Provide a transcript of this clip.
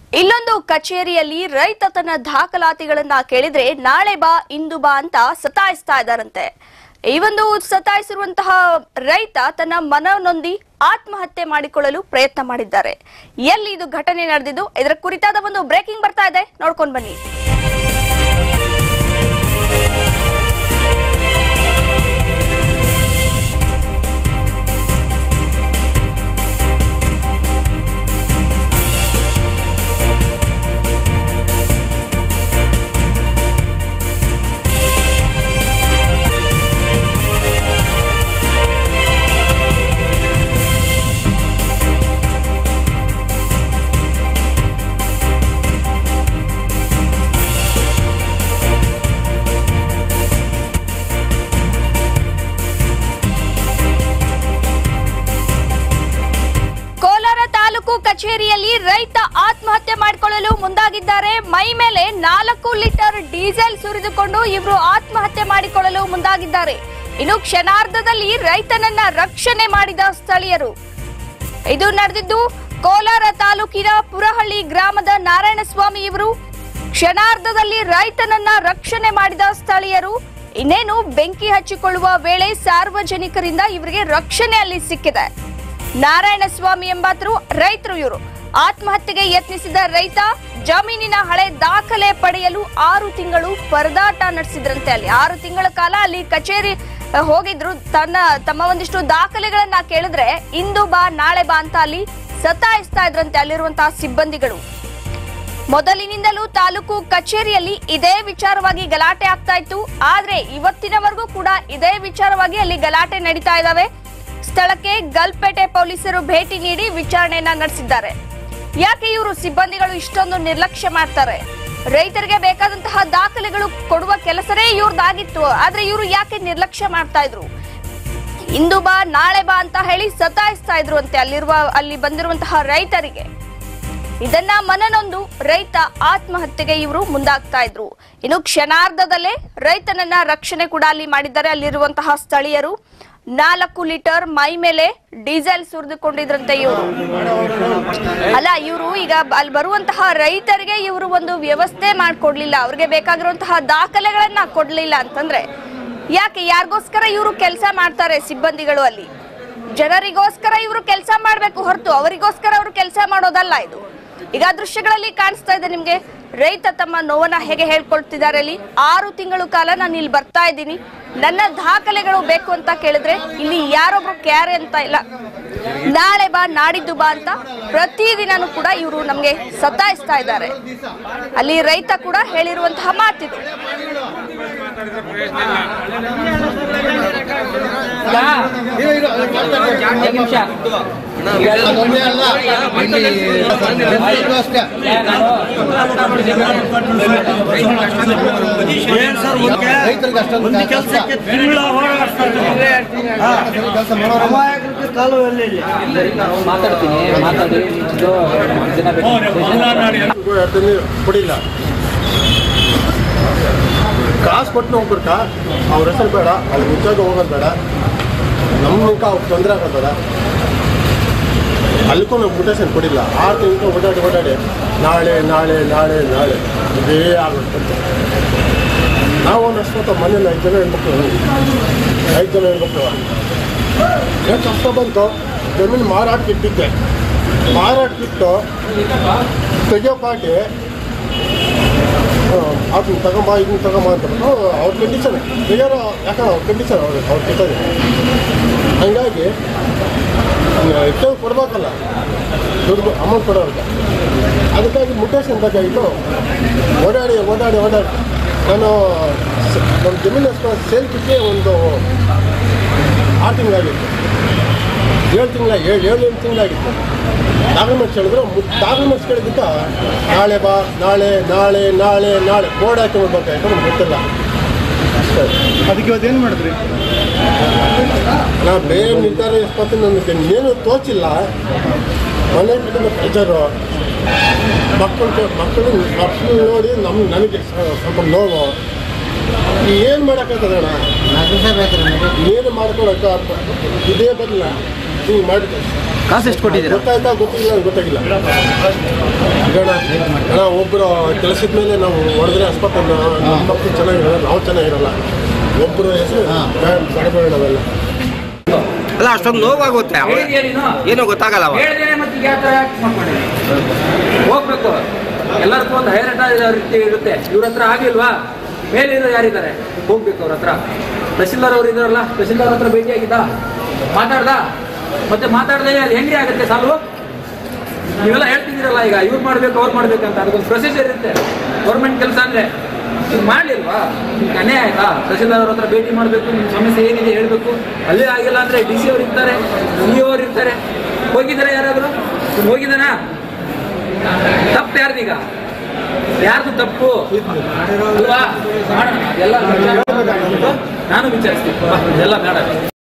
ಇಲ್ಲೊಂದು ಕಚೇರಿಯಲ್ಲಿ ರೈತ ತನ್ನ ದಾಖಲಾತಿಗಳನ್ನ ಕೇಳಿದ್ರೆ ನಾಳೆ ಬಾ ಇಂದು ಬಾ ಅಂತ ಸತಾಯಿಸ್ತಾ ಇದ್ದಾರಂತೆ ಈ ಒಂದು ಸತಾಯಿಸಿರುವಂತಹ ರೈತ ತನ್ನ ಮನನೊಂದಿ ಆತ್ಮಹತ್ಯೆ ಮಾಡಿಕೊಳ್ಳಲು ಪ್ರಯತ್ನ ಮಾಡಿದ್ದಾರೆ ಎಲ್ಲಿ ಇದು ಘಟನೆ ನಡೆದಿದ್ದು ಇದರ ಕುರಿತಾದ ಒಂದು ಬ್ರೇಕಿಂಗ್ ಬರ್ತಾ ಇದೆ ನೋಡ್ಕೊಂಡ್ ಬನ್ನಿ ಕೋಲಾರ ತಾಲೂಕು ಕಚೇರಿಯಲ್ಲಿ ರೈತ ಆತ್ಮಹತ್ಯೆ ಮಾಡಿಕೊಳ್ಳಲು ಮುಂದಾಗಿದ್ದಾರೆ ಮೈ ಮೇಲೆ ನಾಲ್ಕು ಲೀಟರ್ ಡೀಸೆಲ್ ಸುರಿದುಕೊಂಡು ಇವರು ಆತ್ಮಹತ್ಯೆ ಮಾಡಿಕೊಳ್ಳಲು ಮುಂದಾಗಿದ್ದಾರೆ ಇನ್ನು ಕ್ಷಣಾರ್ಧದಲ್ಲಿ ರೈತನನ್ನ ರಕ್ಷಣೆ ಮಾಡಿದ ಸ್ಥಳೀಯರು ಇದು ನಡೆದಿದ್ದು ಕೋಲಾರ ತಾಲೂಕಿನ ಪುರಹಳ್ಳಿ ಗ್ರಾಮದ ನಾರಾಯಣಸ್ವಾಮಿ ಇವರು ಕ್ಷಣಾರ್ಧದಲ್ಲಿ ರೈತನನ್ನ ರಕ್ಷಣೆ ಮಾಡಿದ ಸ್ಥಳೀಯರು ಇನ್ನೇನು ಬೆಂಕಿ ಹಚ್ಚಿಕೊಳ್ಳುವ ವೇಳೆ ಸಾರ್ವಜನಿಕರಿಂದ ಇವರಿಗೆ ರಕ್ಷಣೆ ಅಲ್ಲಿ ಸಿಕ್ಕಿದೆ ನಾರಾಯಣಸ್ವಾಮಿ ಎಂಬಾತರು ರೈತರು ಇವರು ಆತ್ಮಹತ್ಯೆಗೆ ಯತ್ನಿಸಿದ ರೈತ ಜಮೀನಿನ ಹಳೆ ದಾಖಲೆ ಪಡೆಯಲು ಆರು ತಿಂಗಳು ಪರದಾಟ ನಡೆಸಿದ್ರಂತೆ ಅಲ್ಲಿ ಆರು ತಿಂಗಳ ಕಾಲ ಅಲ್ಲಿ ಕಚೇರಿ ಅಹ್, ಹೋಗಿದ್ರು ತನ್ನ ತಮ್ಮ ಒಂದಿಷ್ಟು ದಾಖಲೆಗಳನ್ನ ಕೇಳಿದ್ರೆ ಇಂದು ಬಾ ನಾಳೆ ಬಾ ಅಂತ ಅಲ್ಲಿ ಸತಾಯಿಸ್ತಾ ಇದ್ರಂತೆ ಅಲ್ಲಿರುವಂತಹ ಸಿಬ್ಬಂದಿಗಳು ಮೊದಲಿನಿಂದಲೂ ತಾಲೂಕು ಕಚೇರಿಯಲ್ಲಿ ಇದೇ ವಿಚಾರವಾಗಿ ಗಲಾಟೆ ಆಗ್ತಾ ಇತ್ತು ಆದ್ರೆ ಇವತ್ತಿನವರೆಗೂ ಕೂಡ ಇದೇ ವಿಚಾರವಾಗಿ ಅಲ್ಲಿ ಗಲಾಟೆ ನಡೀತಾ ಇದಾವೆ ಸ್ಥಳಕ್ಕೆ ಗಲ್ಪೇಟೆ ಪೊಲೀಸರು ಭೇಟಿ ನೀಡಿ ವಿಚಾರಣೆಯನ್ನ ನಡೆಸಿದ್ದಾರೆ ಯಾಕೆ ಇವರು ಸಿಬ್ಬಂದಿಗಳು ಇಷ್ಟೊಂದು ನಿರ್ಲಕ್ಷ್ಯ ಮಾಡ್ತಾರೆ ರೈತರಿಗೆ ಬೇಕಾದಂತಹ ದಾಖಲೆಗಳು ಕೊಡುವ ಕೆಲಸನೇ ಇವ್ರದ್ದಾಗಿತ್ತು ಆದ್ರೆ ಇವರು ಯಾಕೆ ನಿರ್ಲಕ್ಷ್ಯ ಮಾಡ್ತಾ ಇದ್ರು ಇಂದು ಬಾ ನಾಳೆ ಬಾ ಅಂತ ಹೇಳಿ ಸತಾಯಿಸ್ತಾ ಇದ್ರು ಅಂತೆ ಅಲ್ಲಿರುವ ಅಲ್ಲಿ ಬಂದಿರುವಂತಹ ರೈತರಿಗೆ ಇದನ್ನ ಮನನೊಂದು ರೈತ ಆತ್ಮಹತ್ಯೆಗೆ ಇವರು ಮುಂದಾಗ್ತಾ ಇದ್ರು ಇನ್ನು ಕ್ಷಣಾರ್ಧದಲ್ಲೇ ರೈತನನ್ನ ರಕ್ಷಣೆ ಕೂಡ ಅಲ್ಲಿ ಮಾಡಿದ್ದಾರೆ ಅಲ್ಲಿರುವಂತಹ ಸ್ಥಳೀಯರು ನಾಲ್ಕು ಲೀಟರ್ ಮೈ ಮೇಲೆ ಡೀಸೆಲ್ ಸುರಿದುಕೊಂಡಿದ್ರಂತೆ ಇವರು ಅಲ್ಲ ಇವರು ಈಗ ಬ- ಅಲ್ಲಿ ಬರುವಂತಹ ರೈತರಿಗೆ ಇವರು ಒಂದು ವ್ಯವಸ್ಥೆ ಮಾಡ್ಕೊಡ್ಲಿಲ್ಲ ಅವ್ರಿಗೆ ಬೇಕಾಗಿರುವಂತಹ ದಾಖಲೆಗಳನ್ನ ಕೊಡ್ಲಿಲ್ಲ ಅಂತಂದ್ರೆ ಯಾಕೆ ಯಾರಿಗೋಸ್ಕರ ಇವರು ಕೆಲಸ ಮಾಡ್ತಾರೆ ಸಿಬ್ಬಂದಿಗಳು ಅಲ್ಲಿ ಜನರಿಗೋಸ್ಕರ ಇವರು ಕೆಲಸ ಮಾಡ್ಬೇಕು ಹೊರತು ಅವರಿಗೋಸ್ಕರ ಅವರು ಕೆಲಸ ಮಾಡೋದಲ್ಲ ಇದು ಈಗ ಆ ದೃಶ್ಯಗಳಲ್ಲಿ ಕಾಣಿಸ್ತಾ ಇದೆ ನಿಮ್ಗೆ ರೈತ ತಮ್ಮ ನೋವನ್ನ ಹೇಗೆ ಹೇಳ್ಕೊಳ್ತಿದ್ದಾರೆ ಅಲ್ಲಿ ಆರು ತಿಂಗಳು ಕಾಲ ನಾನು ಇಲ್ಲಿ ಬರ್ತಾ ಇದ್ದೀನಿ ನನ್ನ ದಾಖಲೆಗಳು ಬೇಕು ಅಂತ ಕೇಳಿದ್ರೆ ಇಲ್ಲಿ ಯಾರೊಬ್ರು ಕ್ಯಾರೆ ಅಂತ ಇಲ್ಲ ನಾಳೆ ಬಾ ನಾಡಿದ್ದು ಬಾ ಅಂತ ಪ್ರತಿದಿನನೂ ಕೂಡ ಇವರು ನಮ್ಗೆ ಸತಾಯಿಸ್ತಾ ಇದ್ದಾರೆ ಅಲ್ಲಿ ರೈತ ಕೂಡ ಹೇಳಿರುವಂತಹ ಮಾತಿದು ನಿಮಿಷ ಅದೊಂದೇ ಅಲ್ಲ ರೈತರು ಅಷ್ಟೇ ರೈತರಿಗೆ ಅಷ್ಟೊಂದು ಕೆಲಸ ಕೆಲಸ ಮಾಡೋರು ನಾನು ಮಾತಾಡ್ತೀನಿ ಮಾತಾಡಿ ಇದು ಮೂರು ಜನ ಬೇಕು ಕೊಡಿಲ್ಲ ಕಾಸು ಕೊಟ್ಟು ಹೋಗ್ಬಿಡ್ಕ ಅವ್ರ ಹೆಸರು ಬೇಡ ಅವ್ರ ಉದ್ಯೋಗ ಹೋಗೋದು ಬೇಡ ನಮ್ಮಿಂಕ ಅವ್ರಿಗೆ ತೊಂದರೆ ಆಗೋದು ಬೇಡ ಅಲ್ಲಿಗೂ ನಾವು ಕೊಟೇಶನ್ ಕೊಡಿಲ್ಲ ಆರು ತಿಂಗಳು ಓಡಾಡಿ ಓಡಾಡಿ ನಾಳೆ ನಾಳೆ ನಾಳೆ ನಾಳೆ ಇದೇ ಆಗುತ್ತೆ ನಾವು ಒಂದಷ್ಟು ಹೊತ್ತು ಮನೇಲಿ ಐದು ಜನ ಹೆಣ್ಮಕ್ಳು ಐದು ಜನ ಹೆಣ್ಮಕ್ಳು ಏನು ಕಷ್ಟ ಬಂತು ಜಮೀನು ಮಾರಾಟಕ್ಕೆ ಇಟ್ಟಿದ್ದೆ ಮಾರಾಟಕ್ಕಿಟ್ಟು ತೆಗಿಯೋಕ್ಕಾಗಿ ಅದನ್ನ ತಗೊಂಬ ಇದನ್ನ ತಗೊಂಬ ಅಂತ ಬಿಟ್ಟು ಅವ್ರ ಕಂಡೀಷನ್ ತೆಗಿಯೋರು ಯಾಕಂದ್ರೆ ಅವ್ರ ಕಂಡೀಷನ್ ಅವ್ರ ಅವ್ರ ಕಿತ್ತದೆ ಹಂಗಾಗಿ ಹೆಚ್ಚು ಕೊಡ್ಬೇಕಲ್ಲ ದುಡ್ಡು ಅಮೌಂಟ್ ಕೊಡೋರಿಗೆ ಅದಕ್ಕಾಗಿ ಮುಟೇಶನ್ ಬೇಕಾಗಿತ್ತು ಓಡಾಡಿ ಓಡಾಡಿ ಓಡಾಡಿ ನಾನು ಸ- ನಮ್ಮ ಜಮೀನು ಸೇಲ್ ಬಿಟ್ಟು ಒಂದು ಆರು ತಿಂಗಳಾಗಿತ್ತು ಏಳು ತಿಂಗಳ ಏಳು ಏಳು ಎಂಟು ತಿಂಗಳಾಗಿತ್ತು ಡಾಕ್ಯುಮೆಂಟ್ಸ್ ಹೇಳಿದ್ರು ಡಾಕ್ಯುಮೆಂಟ್ಸ್ ಕೇಳಿದ್ದಕ್ಕೆ ನಾಳೆ ಬಾ ನಾಳೆ ನಾಳೆ ನಾಳೆ ನಾಳೆ ಬೋರ್ಡ್ ಹಾಕಿ ಹೋಗ್ಬೇಕು ಯಾಕಂದ್ರೆ ಗೊತ್ತಿಲ್ಲ ಅಷ್ಟೇ ಅದಕ್ಕೆ ಇವತ್ತು ಏನು ಮಾಡಿದ್ರಿ ನಾ ಬೇರೆ ನಿರ್ಧಾರ ಎಷ್ಟೊತ್ತು ನನಗೆ ಏನು ತೋಚಿಲ್ಲ ಮನೆ ಕಡೆಯಿಂದ ಪ್ರೆಷರು ಮಕ್ಕಳು ಮಕ್ಕಳು ಮಕ್ಕಳು ನೋಡಿ ನಮ್ಮ ನನಗೆ ಸ- ಸ್ವಲ್ಪ ನೋವು ಏನು ಮಾಡೋಕ್ಕಾಗ್ತದಣ್ಣ ಏನು ಮಾಡ್ಕೊಳಕ್ಕ ಇದೇ ಬರಲ್ಲ ಹಿಂಗೆ ಮಾಡಿ ಕಾಸು ಎಷ್ಟು ಕೊಟ್ಟಿದ್ದೀರಾ ಗೊತ್ತಾಯ್ತಾ ಗೊತ್ತಿಲ್ಲ ಗೊತ್ತಾಗಿಲ್ಲ ಅಣ್ಣ ಅಣ್ಣ ಒಬ್ಬರು ಕೆಲಸದ ಮೇಲೆ ನಾವು ಹೊಡೆದ್ರೆ ಆಸ್ಪತ್ರೆ ನಮ್ಮ ಮಕ್ಕಳು ಚೆನ್ನಾಗಿರಲ್ಲ ನಾವು ಚೆನ್ನಾಗಿರಲ್ಲ ಒಬ್ಬರು ಹೆಸರು ಬೇಡ ನಾವೆಲ್ಲ ಅಲ್ಲ ಅಷ್ಟೊಂದು ನೋವಾಗುತ್ತೆ ಅವ- ಹೇಳಿದ್ಯಾ ನೀನು ಏನೋ ಗೊತ್ತಾಗಲ್ಲ ಅವ. ಹೇಳಿದ್ರೆ ಮತ್ತೆ ಈಗ ಯಾವ ಥರ ಯಾಕೆ ಮಾಡ್ಕೊಂಡಿದ್ದೀನಿ ಹೋಗ್ಬೇಕು ಎಲ್ಲರಿಗೂ ಒಂದು ಹೈರಾಟ ರೀತಿ ಇರುತ್ತೆ ಇವ್ರ ಹತ್ರ ಆಗಿಲ್ವಾ ಮೇಲೆ ಇರೋ ಯಾರಿದ್ದಾರೆ ಹೋಗ್ಬೇಕು ಅವ್ರ ಹತ್ರ ತಹಶೀಲ್ದಾರ್ ಅವ್ರು ಇದಾರಲ್ಲ ತಹಶೀಲ್ದಾರ್ ಹತ್ರ ಭೇಟಿಯಾಗಿದ್ದ ಮಾತಾಡ್ದ ಮತ್ತೆ ಮಾತಾಡ್ದೆ ಅಲ್ಲಿ ಹೆಂಗೆ ಆಗುತ್ತೆ ಸಾಲು ನೀವೆಲ್ಲ ಹೇಳ್ತಿದ್ದೀರಲ್ಲ ಈಗ ಇವ್ರು ಮಾಡ್ಬೇಕು ಅವ್ರು ಮಾಡ್ಬೇಕಂತ ಅದಕ್ಕೊಂದು ಪ್ರೊಸೀಜರ್ ಇರುತ್ತೆ ಗೌರ್ಮೆಂಟ್ ಕೆಲಸ ಅಂದ್ರೆ ನೀವು ಮಾಡ್ಲಿಲ್ವಾ ನಿಮ್ಗೆ ಅನ್ಯಾಯ ಆಯ್ತಾ ತಹಶೀಲ್ದಾರ್ ಅವ್ರ ಹತ್ರ ಭೇಟಿ ಮಾಡಬೇಕು ನಿಮ್ಮ ಸಮಸ್ಯೆ ಏನಿದೆ ಹೇಳಬೇಕು ಅಲ್ಲೇ ಆಗಿಲ್ಲ ಅಂದ್ರೆ ಡಿ ಸಿ ಅವ್ರು ಇರ್ತಾರೆ ಇ ಅವ್ರು ಇರ್ತಾರೆ ಹೋಗಿದ್ದಾರೆ ಯಾರಾದರೂ ಹೋಗಿದ್ದಾನಾ ತಪ್ಪು ಯಾರ್ದೀಗ ಯಾರ್ದು ತಪ್ಪು ಅಲ್ವಾ ಮಾಡೋಣ. ಎಲ್ಲ ವಿಚಾರ- ನಾನು ವಿಚಾರಿಸ್ತೀನಿ ಬಾ, ಎಲ್ಲ ಬೇಡ